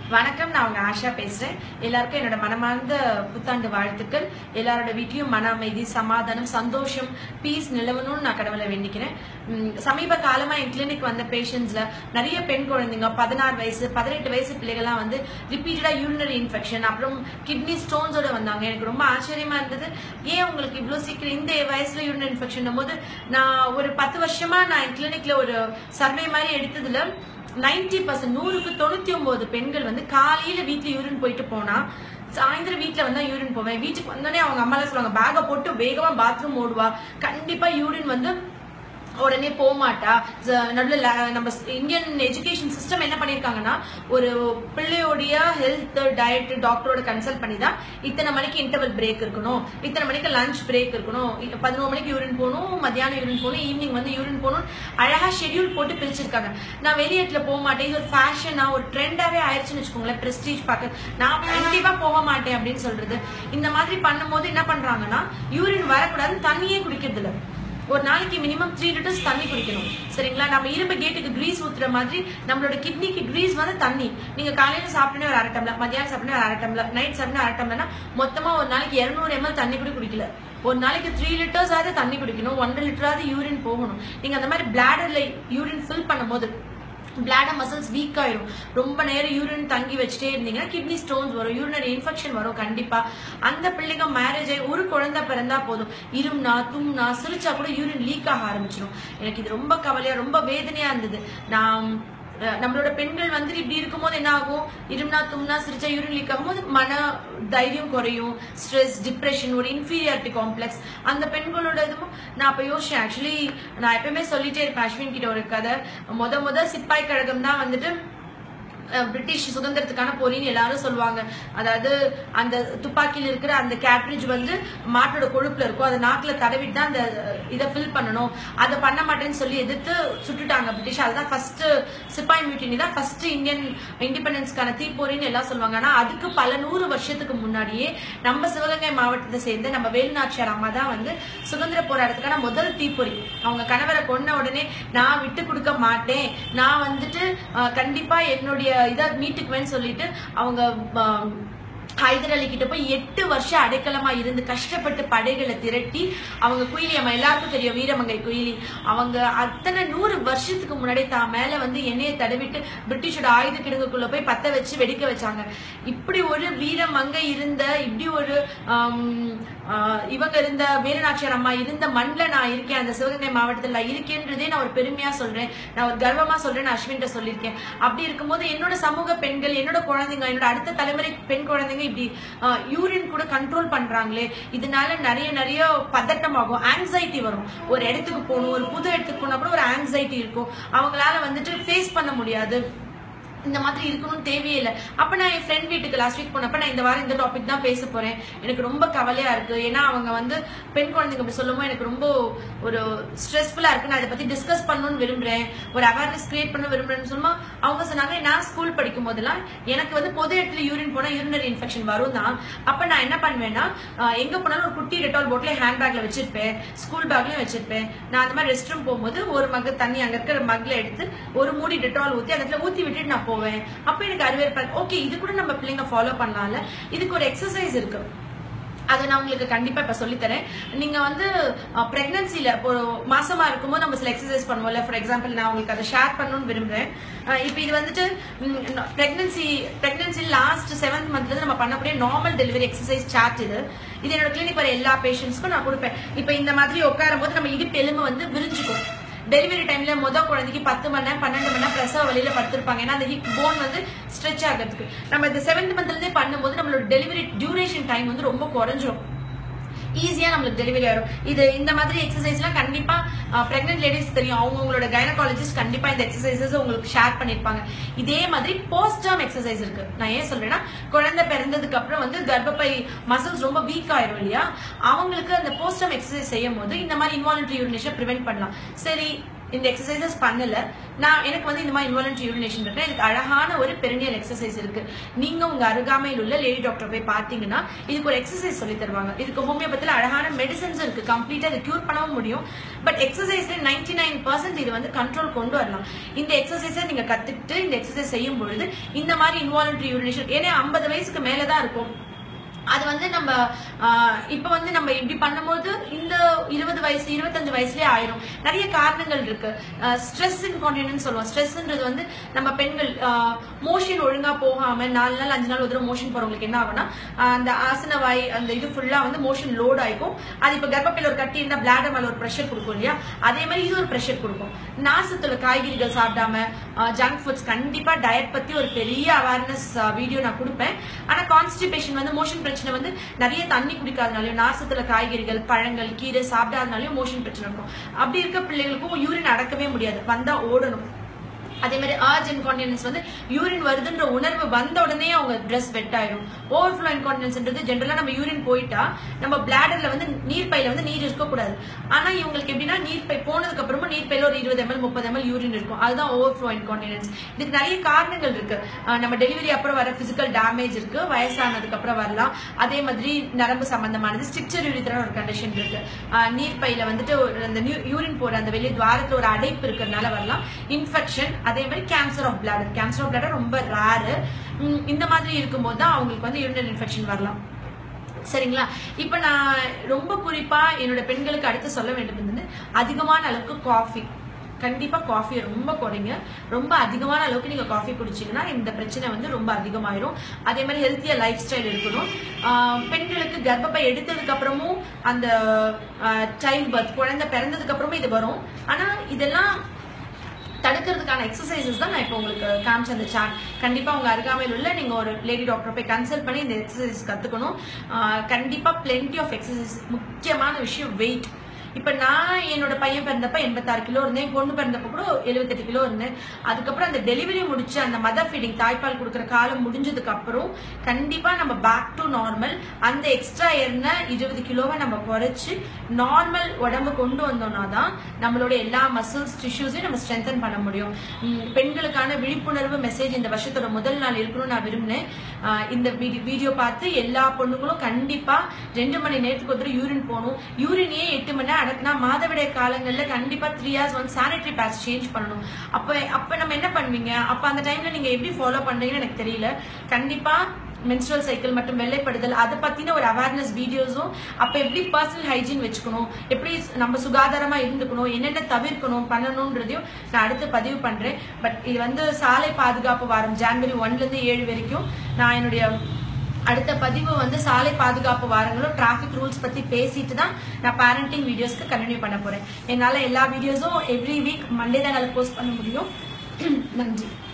வணக்கம் நான் உங்க ஆஷா பேசுறேன் எல்லாருக்கும் என்னோட மனமார்ந்த புத்தாண்டு வாழ்த்துக்கள் எல்லாரோட வீட்லயும் மன அமைதி சமாதானம் சந்தோஷம் பீஸ் நிலவணும்னு நான் கடவுளை வேண்டிக்கிறேன் உம், சமீப காலமா என் கிளினிக் வந்த பேஷண்ட்ஸ்ல நிறைய பெண் குழந்தைங்க பதினாறு வயசு பதினெட்டு வயசு பிள்ளைகள்லாம் வந்து ரிப்பீட்டடா யூரினரி இன்ஃபெக்ஷன் அப்புறம் கிட்னி ஸ்டோன்ஸோட வந்தாங்க எனக்கு ரொம்ப ஆச்சரியமா இருந்தது ஏன் உங்களுக்கு இவ்வளவு சீக்கிரம் இந்த வயசுல யூரினரி இன்ஃபெக்ஷன் போது நான் ஒரு பத்து வருஷமா நான் என் கிளினிக்ல ஒரு சர்வே மாதிரி எடுத்ததுல நைன்டி பர்சன்ட் நூறுக்கு தொண்ணூத்தி ஒன்பது பெண்கள் வந்து காலையில வீட்டுல யூரின் போயிட்டு போனா சாயந்தரம் வீட்டுல வந்தா யூரின் போவேன் வீட்டுக்கு வந்தோடனே அவங்க அம்மா சொல்லுவாங்க பேக்கை போட்டு வேகமா பாத்ரூம் ஓடுவா கண்டிப்பா யூரின் வந்து உடனே போக மாட்டா நடுவில் நம்ம இந்தியன் எஜுகேஷன் சிஸ்டம் என்ன பண்ணியிருக்காங்கன்னா ஒரு பிள்ளையோடைய ஹெல்த் டயட் டாக்டரோட கன்சல்ட் பண்ணி தான் இத்தனை மணிக்கு இன்டர்வல் பிரேக் இருக்கணும் இத்தனை மணிக்கு லஞ்ச் பிரேக் இருக்கணும் இ- பதினோரு மணிக்கு யூரின் போகணும் மத்தியானம் யூரின் போகணும் ஈவினிங் வந்து யூரின் போகணும் அழகா ஷெட்யூல் போட்டு பிரிச்சிருக்காங்க நான் வெளியேட்ல போக மாட்டேன் இது ஒரு ஃபேஷனா ஒரு ட்ரெண்டாவே ஆயிடுச்சுன்னு வச்சுக்கோங்களேன் பிரஸ்டீஜ் பார்க்க நான் கண்டிப்பா போக மாட்டேன் அப்படின்னு சொல்றது இந்த மாதிரி பண்ணும்போது என்ன பண்றாங்கன்னா யூரின் வரக்கூடாதுன்னு தண்ணியே குடிக்கிறது இல்ல ஒரு நாளைக்கு மினிமம் த்ரீ லிட்டர்ஸ் தண்ணி குடிக்கணும் சரிங்களா நம்ம இரும்பு கேட்டுக்கு கிரீஸ் ஊத்துற மாதிரி நம்மளோட கிட்னிக்கு கிரீஸ் வந்து தண்ணி நீங்க காலையில சாப்பிட்டே ஒரு அரை டம்ளர் மத்தியானம் சாப்பிட்டே ஒரு அரை டம்ளர் நைட் சாப்பிட்டே அரை டம்ளர்னா மொத்தமா ஒரு நாளைக்கு 200 எம்எல் தண்ணி கூட குடிக்கல ஒரு நாளைக்கு த்ரீ லிட்டர்ஸ் ஆவது தண்ணி குடிக்கணும் ஒன்றரை லிட்டராவது யூரின் போகணும் நீங்க அந்த மாதிரி பிளாடர்ல யூரின் ஃபில் பண்ணும்போது பிளாடர் மசில்ஸ் வீக் ஆயிரும் ரொம்ப நேரம் யூரின் தங்கி வச்சுட்டே இருந்தீங்கன்னா கிட்னி ஸ்டோன்ஸ் வரும் யூரினரி இன்ஃபெக்ஷன் வரும் கண்டிப்பா அந்த பிள்ளைங்க மேரேஜ் ஆகி ஒரு குழந்தை பிறந்தா போதும் இரும்னா தும்னா சிரிச்சா கூட யூரின் லீக் ஆக ஆரம்பிச்சிடும் எனக்கு இது ரொம்ப கவலையா ரொம்ப வேதனையா இருந்தது நான் அஹ், நம்மளோட பெண்கள் வந்து இப்படி இருக்கும்போது என்ன ஆகும் இரும்னா தும்னா சிரிச்சா யூரின் லீக் ஆகும்போது மன தைரியம் குறையும் ஸ்ட்ரெஸ் டிப்ரெஷன் ஒரு இன்ஃபீரியாரிட்டி காம்ப்ளெக்ஸ் அந்த பெண்களோட இதுவும் நான் அப்ப யோசிச்சேன் ஆக்சுவலி நான் எப்பவுமே சொல்லிட்டே இருப்பேன் அஸ்வின் கிட்ட ஒரு கதை முத முத சிப்பாய் கழகம் தான் வந்துட்டு அஹ், பிரிட்டிஷ் சுதந்திரத்துக்கான போரின்னு எல்லாரும் சொல்லுவாங்க அதாவது அந்த துப்பாக்கியில் இருக்கிற அந்த கேட்ரிட்ஜ் வந்து மாட்டோட கொழுப்புல இருக்கும் அதை நாக்குல தடவிட்டு தான் அந்த இதை ஃபில் பண்ணணும் அதை பண்ண மாட்டேன்னு சொல்லி எதிர்த்து சுட்டுட்டாங்க பிரிட்டிஷ் அதுதான் ஃபர்ஸ்ட் சிப்பாய் மியூட்டினி தான் ஃபர்ஸ்ட் இந்தியன் இண்டிபெண்டன்ஸ்க்கான தீப்போரின்னு எல்லாம் சொல்லுவாங்க ஆனா அதுக்கு பல நூறு வருஷத்துக்கு முன்னாடியே நம்ம சிவகங்கை மாவட்டத்தை சேர்ந்து நம்ம வேலுநாச்சியார் அம்மா தான் வந்து சுதந்திர போராட்டத்துக்கான முதல் தீப்பொறி அவங்க கணவரை கொன்ன உடனே நான் விட்டு கொடுக்க மாட்டேன் நான் வந்துட்டு அஹ், கண்டிப்பா என்னுடைய இதை மீட்டுக்குவேன்னு சொல்லிட்டு அவங்க அஹ், ஹைதர் அலி கிட்ட போய் எட்டு வருஷம் அடைக்கலமா இருந்து கஷ்டப்பட்டு படைகளை திரட்டி அவங்க குயிலி அம்மா எல்லாருக்கும் தெரியும் வீரமங்கை குயிலி அவங்க அத்தனை நூறு வருஷத்துக்கு முன்னாடி தான் மேல வந்து எண்ணெயை தடவிட்டு பிரிட்டிஷோட ஆயுத கிடங்குக்குள்ள போய் பத்த வச்சு வெடிக்க வச்சாங்க இப்படி ஒரு வீரமங்கை இருந்த இப்படி ஒரு ஆம், ஆஹ், இவங்க இருந்த வீரநாச்சியார் அம்மா இருந்த மண்ணில் நான் இருக்கேன் அந்த சிவகங்கை மாவட்டத்தில் நான் இருக்கேன்றதே நான் ஒரு பெருமையா சொல்றேன் நான் ஒரு கர்வமா சொல்றேன் நான் அஸ்வின்ட்ட சொல்லியிருக்கேன் அப்படி இருக்கும்போது என்னோட சமூக பெண்கள் என்னோட குழந்தைங்க என்னோட அடுத்த தலைமுறை பெண் குழந்தைங்க இப்படி யூரின் கூட கண்ட்ரோல் பண்றாங்களே இதனால நிறைய நிறைய பதட்டமாகும் ஆங்ஸைட்டி வரும் ஒரு இடத்துக்கு போகணும் ஒரு புது இடத்துக்கு போனா கூட ஒரு ஆங்ஸைட்டி இருக்கும் அவங்களால வந்துட்டு ஃபேஸ் பண்ண முடியாது இந்த மாதிரி இருக்கணும்னு தேவையே இல்லை அப்ப நான் என் ஃப்ரெண்ட் வீட்டுக்கு லாஸ்ட் வீக் போனப்ப நான் இந்த வாரம் இந்த டாபிக் தான் பேச போறேன் எனக்கு ரொம்ப கவலையா இருக்கு ஏன்னா அவங்க வந்து பெண் குழந்தைங்க அப்படி சொல்லும்போது எனக்கு ரொம்ப ஒரு ஸ்ட்ரெஸ்ஃபுல்லா இருக்கு நான் இதை பத்தி டிஸ்கஸ் பண்ணணும்னு விரும்புறேன் ஒரு அவேர்னஸ் கிரியேட் பண்ண விரும்புறேன்னு சொன்னா அவங்க சொன்னாங்க நான் ஸ்கூல் படிக்கும் போதெல்லாம் எனக்கு வந்து பொது இடத்துல யூரின் போனா யூரினரி இன்ஃபெக்ஷன் வரும் தான் அப்ப நான் என்ன பண்ணுவேன்னா ஆஹ், எங்க போனாலும் ஒரு குட்டி டெட்டால் போட்ல ஹேண்ட் பேக்ல வச்சிருப்பேன் ஸ்கூல் பேக்லயும் வச்சிருப்பேன் நான் அந்த மாதிரி ரெஸ்ட் ரூம் போகும்போது ஒரு மഗ് தண்ணி அங்க இருக்கிற மக்ல எடுத்து ஒரு மூடி டெட்டால் ஊத்தி அந்த இடத்துல ஊத்தி விட்டுட்டு நான் போவேன் அப்ப எனக்கு அறிவேற்பேன் ஓகே இது கூட நம்ம பிள்ளைங்க ஃபாலோ பண்ணலாம்ல இதுக்கு ஒரு எக்ஸசைஸ் இருக்கு அதை நான் உங்களுக்கு கண்டிப்பா இப்ப சொல்லித்தரேன் நீங்க வந்து பிரெக்னன்சில ஒரு மாசமா இருக்கும்போது நம்ம சில எக்ஸசைஸ் பண்ணுவோம்ல ஃபார் எக்ஸாம்பிள் நான் உங்களுக்கு அதை ஷேர் பண்ணணும்னு விரும்புறேன் அஹ் இப்போ இது வந்துட்டு பிரெக்னன்சி பிரெக்னன்சி லாஸ்ட் செவன்த் மந்த்ல இருந்து நம்ம பண்ணக்கூடிய நார்மல் டெலிவரி எக்ஸசைஸ் சார்ட் இது இது என்னோட கிளினிக் வர எல்லா பேஷண்ட்ஸ்க்கும் நான் கொடுப்பேன் இப்போ இந்த மாதிரி உட்காரும் போது நம்ம இடுப்பு எலும்பு வந்து விரிஞ்சுக்கும் டெலிவரி டைம்ல முத குழந்தைக்கு பத்து மணி நேரம் பன்னெண்டு மணி நேரம் பிரசவ வழியில படுத்திருப்பாங்க ஏன்னா அந்த ஹிப் போன் வந்து ஸ்ட்ரெச் ஆகிறதுக்கு நம்ம இந்த செவன்த் மந்த்ல இருந்தே பண்ணும்போது நம்மளோட டெலிவரி டியூரேஷன் டைம் வந்து ரொம்ப குறைஞ்சிரும் ஈஸியா நம்மளுக்கு டெலிவரி ஆயிரும் இது இந்த மாதிரி எக்ஸசைஸ்லாம் கண்டிப்பா பிரெக்னென்ட் லேடிஸ் தெரியும் அவங்களோட கைனகாலஜிஸ்ட் கண்டிப்பா இந்த எக்ஸசைசஸ் உங்களுக்கு ஷேர் பண்ணிருப்பாங்க இதே மாதிரி போஸ்ட் டேர்ம் எக்ஸசைஸ் இருக்கு நான் ஏன் சொல்றேன்னா குழந்தை பிறந்ததுக்கு அப்புறம் வந்து கர்ப்பப்பை மசில்ஸ் ரொம்ப வீக் ஆயிரும் இல்லையா அவங்களுக்கு அந்த போஸ்ட் டேர்ம் எக்ஸசைஸ் செய்யும் போது இந்த மாதிரி இன்வாலன்ட்ரி யூரினேஷன் ப்ரிவென்ட் பண்ணலாம் சரி இந்த எக்ஸசைசஸ் பண்ணல நான் எனக்கு வந்து இந்த மாதிரி இன்வாலன்ட்ரி யூரினேஷன் இருக்கு எனக்கு அழகான ஒரு பெருநியல் எக்ஸசைஸ் இருக்கு நீங்க உங்க அருகாமையில் உள்ள லேடி டாக்டர் போய் பாத்தீங்கன்னா இதுக்கு ஒரு எக்ஸசைஸ் சொல்லி தருவாங்க இதுக்கு ஹோமியோபதியில அழகான மெடிசன்ஸ் இருக்கு கம்ப்ளீட்டா இதை கியூர் பண்ணவும் முடியும் பட் எக்ஸசைஸ்ல நைன்டி நைன் பர்சன்ட் இது வந்து கண்ட்ரோல் கொண்டு வரலாம் இந்த எக்ஸசைஸை நீங்க கத்துக்கிட்டு இந்த எக்ஸசைஸ் செய்யும் பொழுது இந்த மாதிரி இன்வாலன்ட்ரி யூரினேஷன் ஏன்னா ஐம்பது வயசுக்கு மேலதான் இருக்கும் அது வந்து நம்ம ஆஹ், இப்ப வந்து நம்ம இப்படி பண்ணும்போது இந்த இருபது வயசு இருபத்தஞ்சு வயசுலயே ஆயிரும் நிறைய காரணங்கள் இருக்கு ஸ்ட்ரெஸ் இன்கான்டினன்ஸ் சொல்லுவோம் ஸ்ட்ரெஸ்ன்றது வந்து நம்ம பெண்கள் மோஷன் ஒழுங்கா போகாம நாலு நாள் அஞ்சு நாள் ஒரு தடவை மோஷன் போறவங்களுக்கு என்ன ஆகும்னா ஆஹ், அந்த ஆசன வாய் அந்த இது ஃபுல்லா வந்து மோஷன் லோட் ஆயிக்கும் அது இப்ப கர்ப்பப்பையில ஒரு கட்டி இருந்தா பிளாடர் மேல ஒரு ப்ரெஷர் கொடுக்கும் இல்லையா அதே மாதிரி இது ஒரு ப்ரெஷர் கொடுக்கும் நாசத்துல காய்கறிகள் சாப்பிடாம ஜங்க் ஃபுட்ஸ் கண்டிப்பா டயட் பத்தி ஒரு பெரிய அவேர்னஸ் வீடியோ நான் கொடுப்பேன் ஆனா கான்ஸ்டிபேஷன் வந்து மோஷன் பிரச்சனை வந்து நிறைய தண்ணி குடிக்காதனாலயும் நாசத்துல காய்கறிகள் பழங்கள் கீரை சாப்பிடாதனாலயும் மோஷன் பிரச்சனை இருக்கும் அப்படி இருக்க பிள்ளைகளுக்கும் யூரின் அடக்கவே முடியாது வந்தா ஓடணும் அதே மாதிரி ஆர்ஜ் இன்கான்டினன்ஸ் வந்து யூரின் வருதுன்ற உணர்வு வந்த உடனே அவங்க ட்ரெஸ் வெட் ஆயிடும் ஓவர்ஃப்ளோ இன்கான்டினன்ஸ்ன்றது ஜென்ரலா நம்ம யூரின் போயிட்டா நம்ம பிளாடர்ல வந்து நீர்ப்பையில வந்து நீர் இருக்கக்கூடாது ஆனா இவங்களுக்கு எப்படின்னா நீர்ப்பை போனதுக்கு அப்புறமா நீர்ப்பையில ஒரு இருபது எம்எல் முப்பது எம்எல் யூரின் இருக்கும் அதுதான் ஓவர்ஃப்ளோ இன்கான்டினன்ஸ் இதுக்கு நிறைய காரணங்கள் இருக்கு அஹ் நம்ம டெலிவரி அப்புறம் வர பிசிக்கல் டேமேஜ் இருக்கு வயசானதுக்கு அப்புறம் வரலாம் அதே மாதிரி நரம்பு சம்பந்தமானது ஸ்ட்ரிக்சர் யூரித்ரான ஒரு கண்டிஷன் இருக்கு அஹ் நீர்ப்பையில வந்துட்டு ஒரு அந்த யூரின் போற அந்த வெளியே துவாரத்துல ஒரு அடைப்பு இருக்கிறதுனால வரலாம் இன்ஃபெக்ஷன் அதே மாதிரி cancer of bladder cancer of bladder ரொம்ப ரேரு இந்த மாதிரி இருக்கும்போது தான் அவங்களுக்கு வந்து யூரினல் இன்ஃபெக்ஷன் வரலாம் சரிங்களா இப்ப நான் ரொம்ப குறிப்பா என்னோட பெண்களுக்கு அடுத்து சொல்ல வேண்டியது வந்து அதிகமான அளவுக்கு காஃபி கண்டிப்பா காஃபியை ரொம்ப குறைங்க ரொம்ப அதிகமான அளவுக்கு நீங்க காஃபி குடிச்சீங்கன்னா இந்த பிரச்சனை வந்து ரொம்ப அதிகமாயிரும் அதே மாதிரி ஹெல்த்தியா லைஃப் ஸ்டைல் இருக்கணும் ஆஹ் பெண்களுக்கு கர்ப்பப்பை எடுத்ததுக்கு அப்புறமும் அந்த சைல்ட் பர்த் குழந்தை பிறந்ததுக்கு அப்புறமும் இது வரும் ஆனா இதெல்லாம் தடுக்கிறதுக்கான எக்ஸசைசஸ் தான் நான் இப்போ உங்களுக்கு காமிச்ச அந்த சார்ட் கண்டிப்பா உங்க அருகாமையில் உள்ள நீங்க ஒரு லேடி டாக்டர் போய் கன்சல்ட் பண்ணி இந்த எக்ஸசைஸ் கத்துக்கணும் ஆஹ் கண்டிப்பா பிளென்டி ஆஃப் எக்ஸசைஸ் முக்கியமான விஷயம் வெயிட் இப்ப நான் என்னோட பையன் பிறந்தப்ப எண்பத்தாறு கிலோ இருந்தேன் என் பொண்ணு பிறந்தப்ப கூட எழுபத்தெட்டு கிலோ இருந்தேன் அதுக்கப்புறம் அந்த டெலிவரி முடிச்சு அந்த மதர் ஃபீடிங் தாய்ப்பால் கொடுக்குற காலம் முடிஞ்சதுக்கு அப்புறம் கண்டிப்பா நம்ம பேக் டு நார்மல் அந்த எக்ஸ்ட்ரா ஏறின இருபது கிலோவை நம்ம குறைச்சு நார்மல் உடம்பு கொண்டு வந்தோம்னா தான் நம்மளோட எல்லா மசில்ஸ் டிஷ்யூஸையும் நம்ம ஸ்ட்ரென்தன் பண்ண முடியும் உம், பெண்களுக்கான விழிப்புணர்வு மெசேஜ் இந்த வருஷத்தோட முதல் நாள் இருக்கணும்னு நான் விரும்பினேன் ஆஹ் இந்த வீடியோ பார்த்து எல்லா பொண்ணுங்களும் கண்டிப்பா ரெண்டு மணி நேரத்துக்கு ஒரு யூரின் போகணும் யூரினையே எட்டு மணி நேரம் அடக்குனா மாதவிடாய் காலங்கள்ல கண்டிப்பா த்ரீ ஹவர்ஸ் வந்து சானிட்டரி பேட்ஸ் சேஞ்ச் பண்ணணும் அப்ப அப்ப நம்ம என்ன பண்ணுவீங்க அப்ப அந்த டைம்ல நீங்க எப்படி ஃபாலோ பண்றீங்கன்னு எனக்கு தெரியல கண்டிப்பா மென்ஸ்ட்ரல் சைக்கிள் மற்றும் வெள்ளைப்படுதல் அதை பத்தின ஒரு அவேர்னஸ் வீடியோஸும் அப்ப எப்படி பர்சனல் ஹைஜீன் வச்சுக்கணும் எப்படி நம்ம சுகாதாரமா இருந்துக்கணும் என்னென்ன தவிர்க்கணும் பண்ணணும்ன்றதையும் நான் அடுத்து பதிவு பண்றேன் பட் இது வந்து சாலை பாதுகாப்பு வாரம் ஜான்வரி ஒன்ல இருந்து ஏழு வரைக்கும் நான் என்னுடைய அடுத்த பதிவு வந்து சாலை பாதுகாப்பு வாரங்களும் டிராஃபிக் ரூல்ஸ் பத்தி பேசிட்டு தான் நான் பேரண்டிங் வீடியோஸ்க்கு கண்டினியூ பண்ண போறேன் என்னால எல்லா வீடியோஸும் எவ்ரி வீக் மண்டே தான் என்னால போஸ்ட் பண்ண முடியும் நன்றி